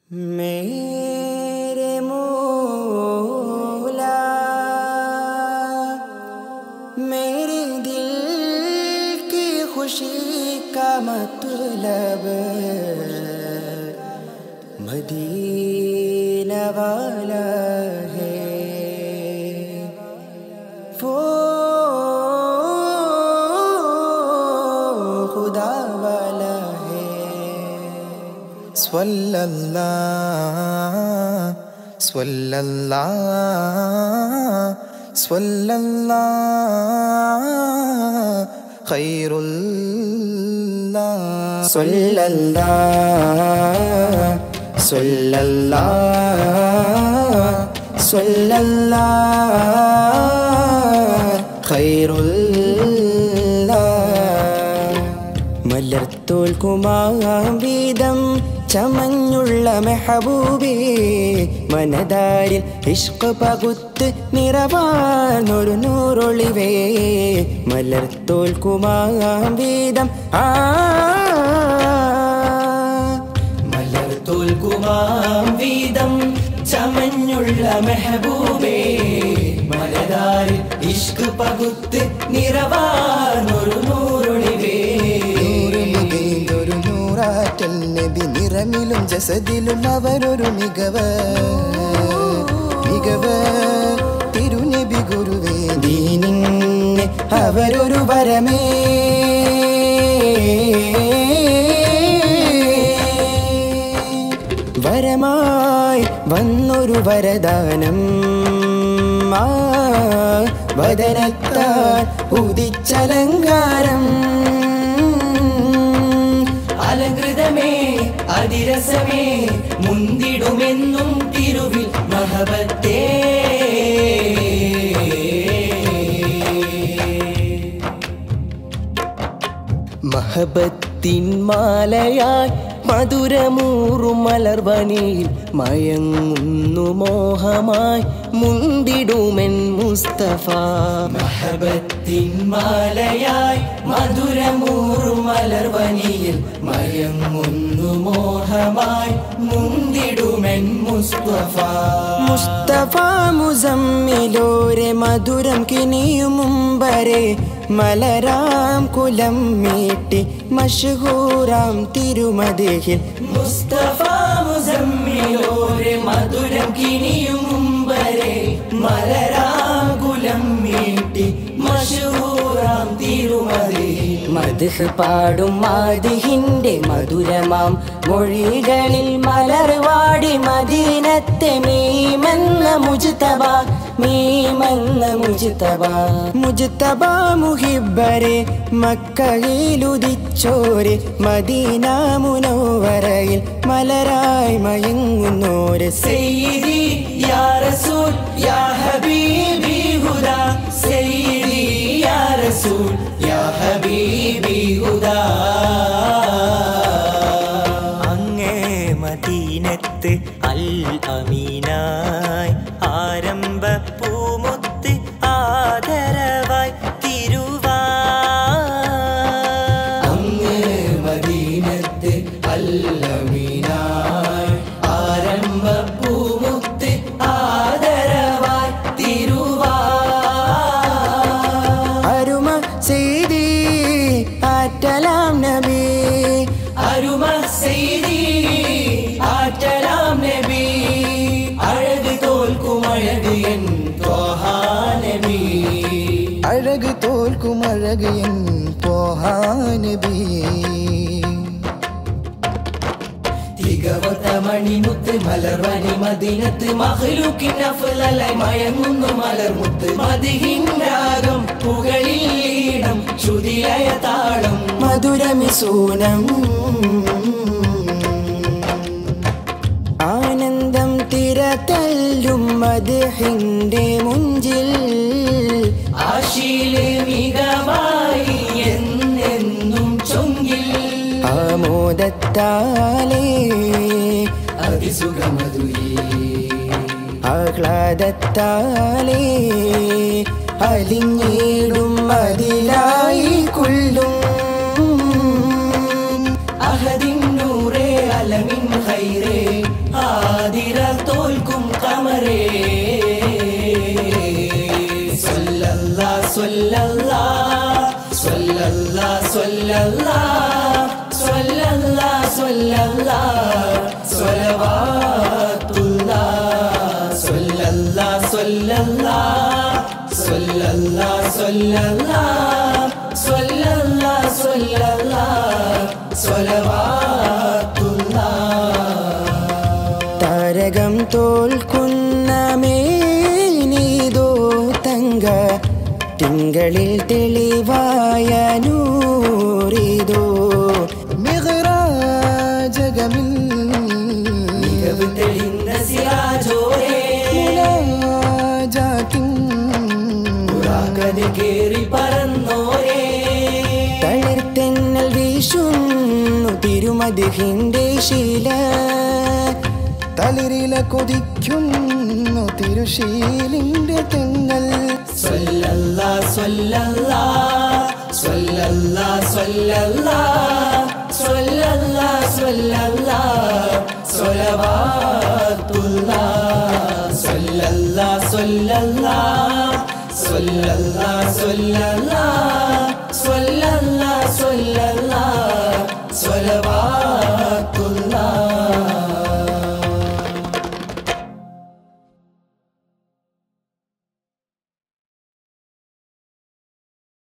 मेरे मौला मेरे दिल की खुशी का मतलब मदीना वाला है वो खुदा वाला है സ്വല്ലല്ലാഹ് സ്വല്ലല്ലാഹ് സ്വല്ലല്ലാഹ് ഖൈറുല്ലാഹ് സ്വല്ലല്ലാഹ് സ്വല്ലല്ലാഹ് സ്വല്ലല്ലാഹ് ഖൈറുല്ലാഹ് മലർത്തോൽക്കുമാം വീതം ചമഞ്ഞുള്ള മെഹബൂബേ മനതാരിൽ ഇഷ്ക പകുത്ത് നിറവാർന്നൊരു നൂറൊളിവേ മലർത്തോൽക്കുമാം വീതം ആ മലർത്തോൽക്കുമാം വീതം ചമഞ്ഞുള്ള മെഹബൂബേ മലതാരിൽ ഇഷ്ക് പകുത്ത് നിറവാർന്നൊരു നൂറൊളിവേ നൂറ് മികൈന്തൊരു നൂറാറ്റൽ നബി നിറമിലും ജസദിലും അവരൊരു മികവ് മികവ് തിരുനബി ഗുരുവേ ദീനിന് അവരൊരു വരമേ വരമായി വന്നൊരു വരദാനം ആ വദനത്താൽ ഉദിച്ചലങ്കാരം അലങ്കൃതമേ അതിരസമേ മുന്തിടുമെന്നും തിരുവിൽ മഹബത്തേ മഹബത്തിൻ മാലയായി മധുരമൂറും മലർവനിയിൽ മയങ്ങുന്നു മോഹമായി മുന്തിടുമെൻ മുസ്തഫ മഹബത്തിൻ മാലയായി മധുരമൂറും മലർവനിയിൽ മയങ്ങുന്നു മോഹമായി മുന്തിടുമെൻ മുസ്തഫ മുസ്തഫ മുസമ്മിലോരെ മധുരം കിനിയും മുമ്പരെ മലരാം കുലം മീട്ടി മഷഹൂറാം തിരുമതിഹിൽ മുസ്തഫ മുസമ്മിലോരെ മധുരം കിനിയും മുമ്പരെ മലരാം കുലം മീട്ടി മഷഹൂറാം തിരുമതിഹിൽ മധുഹ് പാടും മാതിഹിന്റെ മധുരമാം മൊഴികളിൽ മലർവാടി മദീനത്തെ മീമെന്ന മുജ്തബ മീമെന്ന മുജ്തബ മുജ്തബ മുഹിബരെ മക്കയിലുദിച്ചോരെ മദീന മുനോവരയിൽ മലരായി മയങ്ങുന്നോരെ സെയ്തി യാ റസൂൽ യാ ഹബീബി ഹുദാ സെയ്തി യാ റസൂൽ യാ ഹബീബി ഹുദാ അങ്ങേ മദീനത്ത് അൽ അമീനായി ആരംഭ പൂമുത്ത് ആദരവായി തിരുവാ അങ്ങ് മദീനത്ത് അല്ലമീനായി ആരംഭ പൂമുത്ത് ആദരവായി തിരുവാ അരുമ ചെയ്തി ആറ്റലാം നബി അരുമ ചെയ്തി ആറ്റലാം നബി അഴക് തോൽക്കും അഴക് എൻ ത്വഹാ നബി അഴക് തോൽക്കും അഴക് എൻ പോഹാനബി തികവത്ത മണിമുത്ത് മലർവനി മദിനത്ത് മഹ്ലൂക്കിൻ അഫ്ലലായി മയങ്ങുന്നു മലർമുത്ത് മതിഹിൻ രാഗം പുകളിലീടം ശ്രുതിലയ താളം മധുരമിസൂനം ആനന്ദം തിരതല്ലും മതിഹിന്റെ മുഞ്ചിൽ ആശീലെ മികവായി എന്നെന്നും ചൊങ്കിൽ ആമോദത്താലേ അതിസുഖമധുരി ആഹ്ലാദത്താലേ അലിഞ്ഞിടും അതിലായി കൊള്ളും അഹദിൻ നൂറേ അലമിൻ ഖൈറേ സ്വല്ലല്ലാ സ്വല്ലല്ലാ സ്വല്ലല്ലാ സ്വലവാത്തുല്ലാ സ്വല്ലല്ലാ സ്വല്ലല്ലാ സ്വല്ലല്ലാ സ്വല്ലല്ലാ സ്വല്ലല്ലാ സ്വല്ലല്ലാ സ്വലവാത്തുല്ലാ താരകം തോൽക്കുന്ന മേനീതോ തങ്ക തിങ്കളിൽ തെളിവായ നൂറിതോ മിഹ്റാജകമിൽ മികവ് തെളിந்த സിരാജോരേ മുനാജാത്തിൻ പുറാകതി കേറി പറന്നോരേ തളിർത്തെന്നൽ വീശുന്നു തിരുമതിഹിന്റെ ശീല തളിരില കൊതിക്കുന്നു തിരുശീലിന്റെ തെങ്ങൽ സ്വല്ലല്ലാ സ്വല്ലല്ലാ സ്വല്ലല്ലാ സ്വല്ലല്ലാ സ്വല്ലല്ലാ സ്വല്ലല്ലാ സ്വലവാത്തുല്ലാ സ്വല്ലല്ലാ സ്വല്ലല്ലാ സ്വല്ലല്ലാ സ്വല്ലല്ലാ സ്വല്ലല്ലാ സ്വല്ലല്ലാ സ്വലവാ